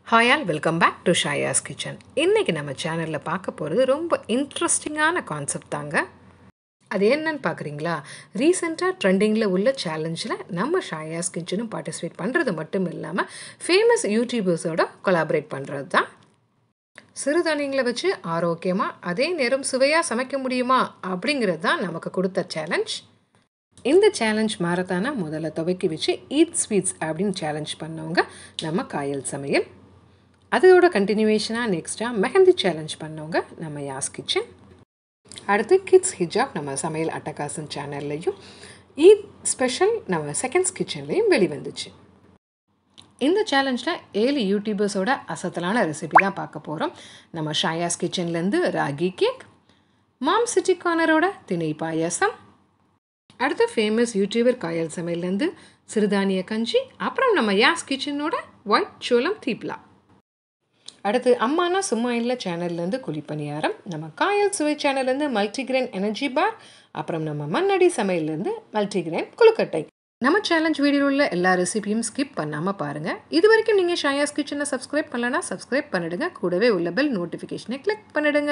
hi all welcome back to Shaya's kitchen இன்றைக்கி நம்ம சேனலில் பார்க்க போகிறது ரொம்ப இன்ட்ரெஸ்டிங்கான கான்செப்ட் தாங்க அது என்னன்னு பார்க்குறீங்களா ரீசெண்டாக ட்ரெண்டிங்கில் உள்ள சேலஞ்சில் நம்ம ஷாயாஸ் கிச்சனும் பார்ட்டிசிபேட் பண்ணுறது மட்டும் இல்லாமல் ஃபேமஸ் யூடியூபர்ஸோட கொலாபரேட் பண்ணுறது தான் சிறுதானியங்களை வச்சு ஆரோக்கியமாக அதே நேரம் சுவையாக சமைக்க முடியுமா அப்படிங்கிறது தான் நமக்கு கொடுத்த சேலஞ்ச் இந்த சேலஞ்ச் மாரத்தானா முதல்ல துவக்கி வச்சு ஈட் ஸ்வீட்ஸ் அப்படின்னு சேலஞ்ச் பண்ணவங்க நம்ம காயல் சமையல் அதோட கண்டினியூவேஷனாக நெக்ஸ்ட்டாக மெஹந்தி சேலஞ்ச் பண்ணவங்க நம்ம யாஸ் கிச்சன் அடுத்து கிட்ஸ் ஹிஜாப் நம்ம சமையல் அட்டகாசன் சேனல்லையும் ஈத் ஸ்பெஷல் நம்ம செகண்ட்ஸ் கிச்சன்லேயும் வெளிவந்துச்சு இந்த சேலஞ்சில் ஏழு யூடியூபர்ஸோட அசத்தலான ரெசிபி தான் பார்க்க போகிறோம் நம்ம ஷாயாஸ் கிச்சன்லேருந்து ராகி கேக் மாம் சிட்டி கார்னரோட திணை பாயாசம் அடுத்து ஃபேமஸ் யூடியூபர் காயல் சமையல்லேருந்து சிறுதானிய கஞ்சி அப்புறம் நம்ம யாஸ் கிச்சனோட ஒயிட் சோளம் தீப்லா அடுத்து அம்மானா சும்மா இல்லை சேனல்லேருந்து குழிப்பணியாரம் நம்ம காயல் சுவை சேனல்லேருந்து மல்டிகிரெயின் எனர்ஜி பார் அப்புறம் நம்ம மண்ணடி சமையல்லேருந்து மல்டிகிரெயின் குழுக்கட்டை நம்ம சேலஞ்ச் வீடியோவில் உள்ள எல்லா ரெசிபியும் ஸ்கிப் பண்ணாமல் பாருங்கள் இது வரைக்கும் நீங்கள் ஷாயாஸ் கிச்சனை சப்ஸ்கிரைப் பண்ணலன்னா சப்ஸ்கிரைப் பண்ணிடுங்க கூடவே உள்ள பெல் நோட்டிஃபிகேஷனை கிளிக் பண்ணிடுங்க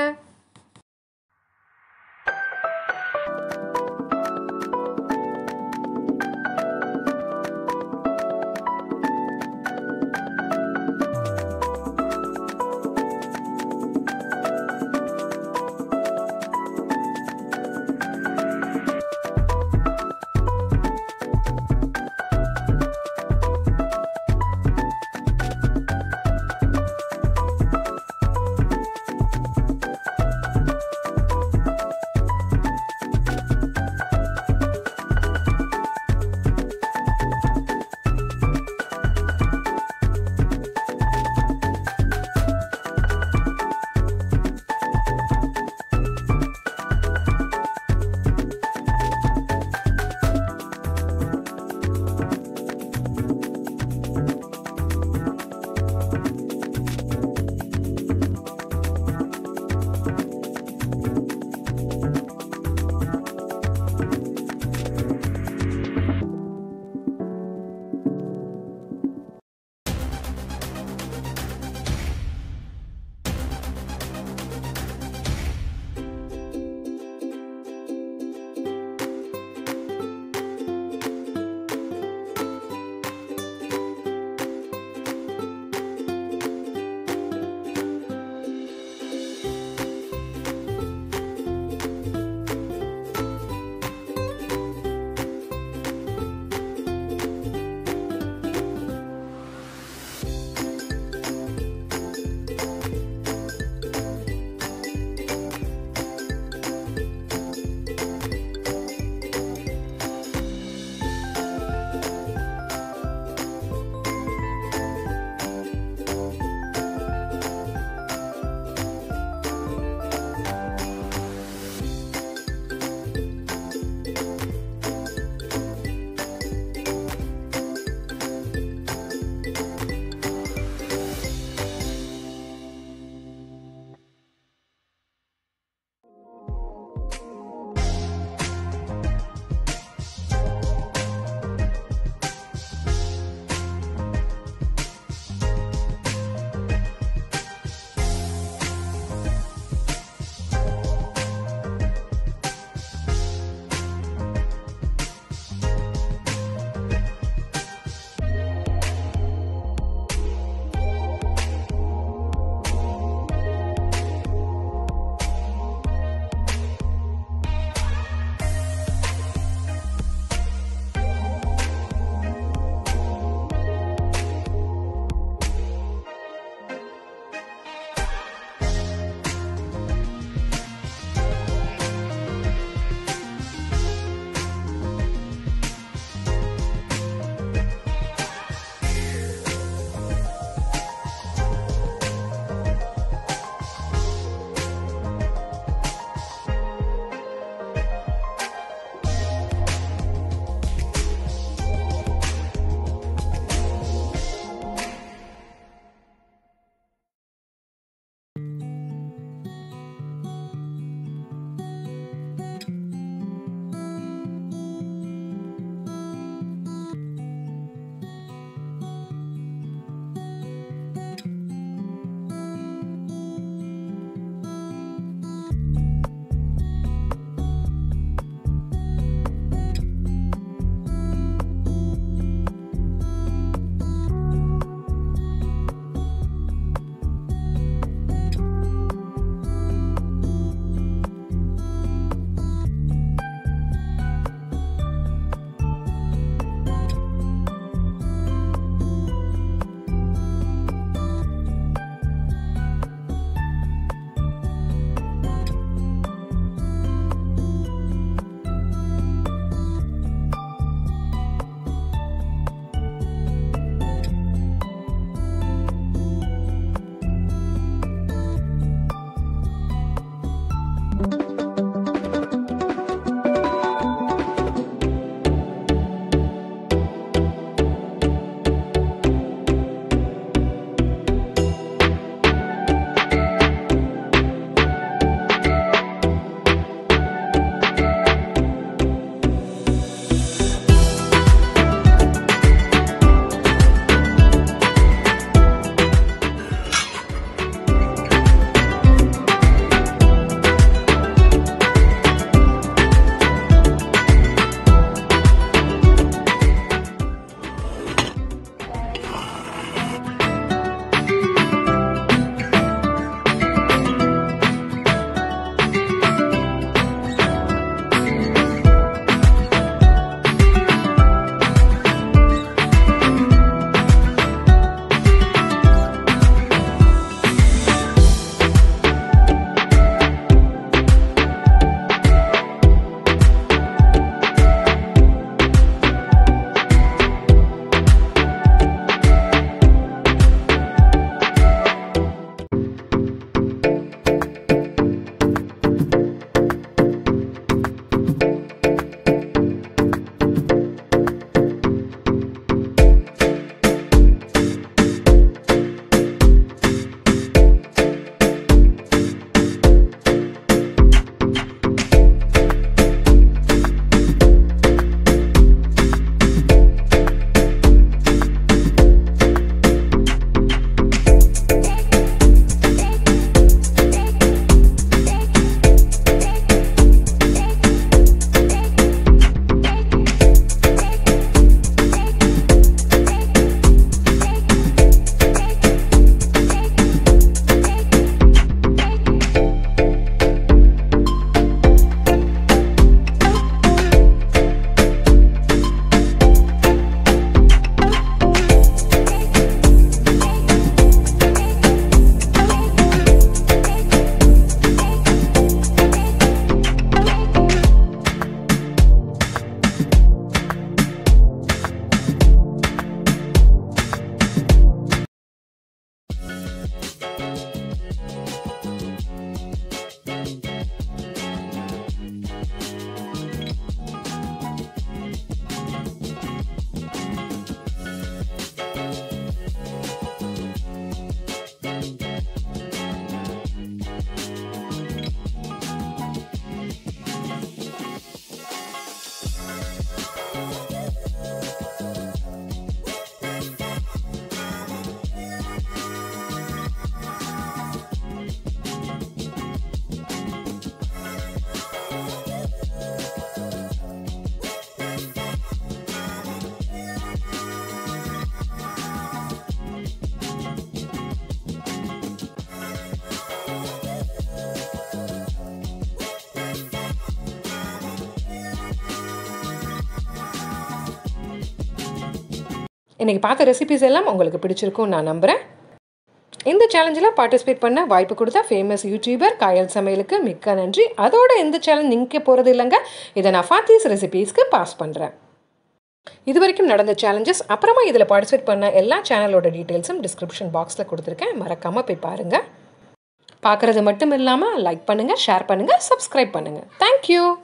இன்றைக்கி பார்த்த ரெசிபிஸ் எல்லாம் உங்களுக்கு பிடிச்சிருக்கும் நான் நம்புகிறேன் இந்த சேலஞ்சில் பார்ட்டிசிபேட் பண்ண வாய்ப்பு கொடுத்த ஃபேமஸ் யூடியூபர் காயல் சமையலுக்கு மிக்க நன்றி அதோட இந்த சேலஞ்ச் நிற்க போகிறது இல்லைங்க இதை நான் ஃபாத்திஸ் ரெசிபீஸ்க்கு பாஸ் பண்ணுறேன் இது வரைக்கும் நடந்த சேலஞ்சஸ் அப்புறமா இதில் பார்ட்டிசிபேட் பண்ண எல்லா சேனலோட டீட்டெயில்ஸும் டிஸ்கிரிப்ஷன் பாக்ஸில் கொடுத்துருக்கேன் மறக்காமல் போய் பாருங்கள் பார்க்குறது மட்டும் இல்லாமல் லைக் பண்ணுங்கள் ஷேர் பண்ணுங்கள் சப்ஸ்கிரைப் பண்ணுங்கள் தேங்க்யூ